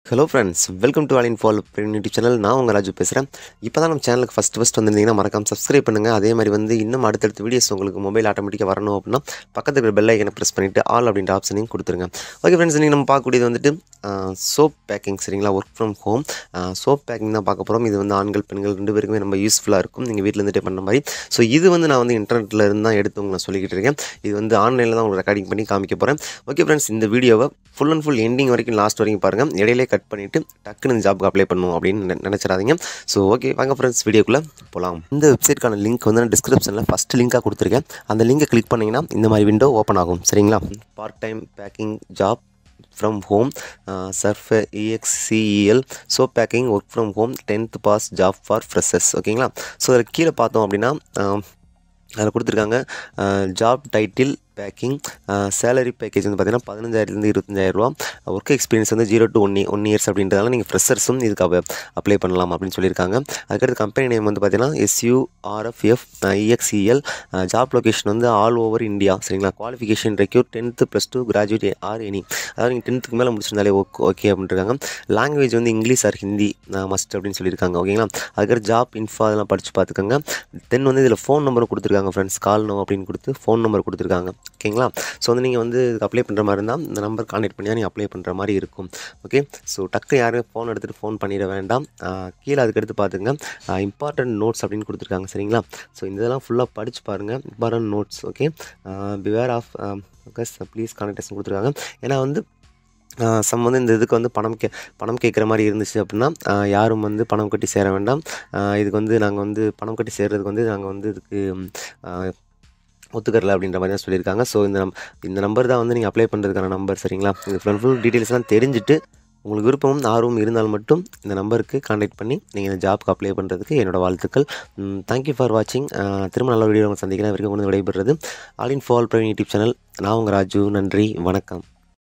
hello friends welcome to all in fall YouTube channel நான் உங்கள் ராஜு பேசுகிறேன் இப்போ தான் நம்ம சேனலுக்கு ஃபஸ்ட் ஃபஸ்ட் வந்திருந்தீங்கன்னா மறக்காம சப்ஸ்கிரைப் பண்ணுங்கள் அதே மாதிரி வந்து இன்னும் அடுத்தடுத்த வீடியோஸ் உங்களுக்கு மொபைல் ஆட்டோமேட்டிக்காக வரணும் அப்படின்னா பக்கத்தில் இருக்கிற பெல் ஐக்கனை ப்ரெஸ் பண்ணிவிட்டு ஆல் அப்படின்ற ஆப்ஷனையும் கொடுத்துருங்க ஓகே ஃப்ரெண்ட்ஸ் நீங்கள் நம்ம பார்க்கக்கூடியது வந்துட்டு சோப் பேக்கிங் சரிங்களா work from home soap packing தான் பார்க்க போகிறோம் இது வந்து ஆண்கள் பெண்கள் ரெண்டு பேருக்குமே ரொம்ப யூஸ்ஃபுல்லாக இருக்கும் நீங்கள் வீட்டில் இருந்துகிட்டே பண்ண மாதிரி ஸோ இது வந்து நான் வந்து இன்டர்நெட்டில் இருந்து தான் எடுத்து உங்களுக்கு நான் சொல்லிக்கிட்டு இருக்கேன் இது வந்து ஆன்லைனில் தான் உங்களுக்கு ரெக்கார்டிங் பண்ணி காமிக்க போகிறேன் ஓகே ஃப்ரெண்ட்ஸ் இந்த வீடியோவை ஃபுல் அண்ட் ஃபுல் எண்டிங் வரைக்கும் லாஸ்ட் வரைக்கும் பாருங்கள் இடையிலே கட் பண்ணிவிட்டு டக்குன்னு இந்த ஜாப்க்கு அப்ளை பண்ணும் அப்படின்னு நினை- நினைச்சிடாதீங்க ஸோ ஓகே வாங்க ஃப்ரெண்ட்ஸ் வீடியோக்குள்ளே போகலாம் இந்த வெப்சைட்க்கான லிங்க் வந்து நான் டிஸ்கிரிப்ஷனில் ஃபஸ்ட் லிங்காக கொடுத்துருக்கேன் அந்த லிங்கை கிளிக் பண்ணிங்கன்னா இந்த மாதிரி விண்டோ ஓப்பன் ஆகும் சரிங்களா part time packing job from home surf E X C E L so packing work from home tenth pass job for freshers ஓகேங்களா ஸோ அதில் கீழே பார்த்தோம் அப்படின்னா அதில் கொடுத்துருக்காங்க job title packing salary package வந்து பார்த்தீங்கன்னா பதினஞ்சாயிரத்துலேருந்து இருபத்தஞ்சாயிரரூவா ஒர்க் எக்ஸ்பீரியன்ஸ் வந்து zero to one one years அப்படின்றதால நீங்கள் ஃப்ரெஷர்ஸும் இதுக்கு அப்ளை பண்ணலாம் அப்படின்னு சொல்லியிருக்காங்க அதுக்கடுத்து கம்பெனி நேம் வந்து பார்த்தீங்கன்னா எஸ்யூஆர்எஃப்எஃப் இஎக்ஸ்இஎல் ஜாப் லொகேஷன் வந்து ஆல் ஓவர் இந்தியா சரிங்களா qualification require tenth plus two graduate or any அதாவது நீங்கள் டென்த்துக்கு மேலே முடிச்சிருந்தாலே ஓகே ஓகே அப்படின்ட்டுருக்காங்க லாங்குவேஜ் வந்து இங்கிலீஷ் ஆர் ஹிந்தி மஸ்ட் அப்படின்னு சொல்லியிருக்காங்க ஓகேங்களா அதுக்கடுத்து ஜாப் இன்ஃபோ அதெல்லாம் படித்து பார்த்துக்கோங்க தென் வந்து இதில் ஃபோன் நம்பர் கொடுத்துருக்காங்க ஃப்ரெண்ட்ஸ் கால் நோ அப்படின்னு கொடுத்து ஃபோன் நம்பர் கொடுத்துருக்காங்க ஓகேங்களா ஸோ வந்து நீங்கள் வந்து இதுக்கு அப்ளை பண்ணுற மாதிரி இருந்தால் இந்த நம்பர் கான்டெக்ட் பண்ணி தான் நீங்கள் அப்ளை பண்ணுற மாதிரி இருக்கும் ஓகே ஸோ டக்கு யாரும் ஃபோன் எடுத்துகிட்டு ஃபோன் பண்ணிட வேண்டாம் ஆஹ் கீழே அதுக்கடுத்து பார்த்துங்க இம்பார்ட்டன்ட் நோட்ஸ் அப்படின்னு கொடுத்துருக்காங்க சரிங்களா ஸோ இந்த இதெல்லாம் ஃபுல்லாக படித்து பாருங்கள் important notes okay beware of please கான்டெக்டேஷன் கொடுத்துருக்காங்க ஏன்னா வந்து சம் வந்து இந்த இதுக்கு வந்து பணம் கே பணம் கேட்குற மாதிரி இருந்துச்சு அப்படின்னா ஆஹ் யாரும் வந்து பணம் கட்டி சேர வேண்டாம் ஆஹ் இதுக்கு வந்து நாங்கள் வந்து பணம் கட்டி சேர்றதுக்கு வந்து நாங்கள் வந்து இதுக்கு ஆஹ் ஒத்துக்கறல அப்படின்ற மாதிரி தான் சொல்லியிருக்காங்க ஸோ இந்த நம் இந்த நம்பர் தான் வந்து நீங்கள் அப்ளை பண்ணுறதுக்கான நம்பர் சரிங்களா இது ஃபுல் ஃபுல் டீட்டெயில்ஸ்லாம் தெரிஞ்சுட்டு உங்களுக்கு விருப்பமும் ஆர்வம் இருந்தால் மட்டும் இந்த நம்பருக்கு காண்டாக்ட் பண்ணி நீங்கள் இந்த ஜாப்க்கு அப்ளை பண்ணுறதுக்கு என்னோட வாழ்த்துக்கள் தேங்க்யூ ஃபார் வாட்சிங் திரும்ப நல்ல வீடியோ உங்களை சந்திக்கிறேன் வரைக்கும் கொண்டு விடைபெறுறது ஆல் இன் ஃபால் ப்ரைவன் யூடியூப் சேனல் நான் உங்கள் ராஜு நன்றி வணக்கம்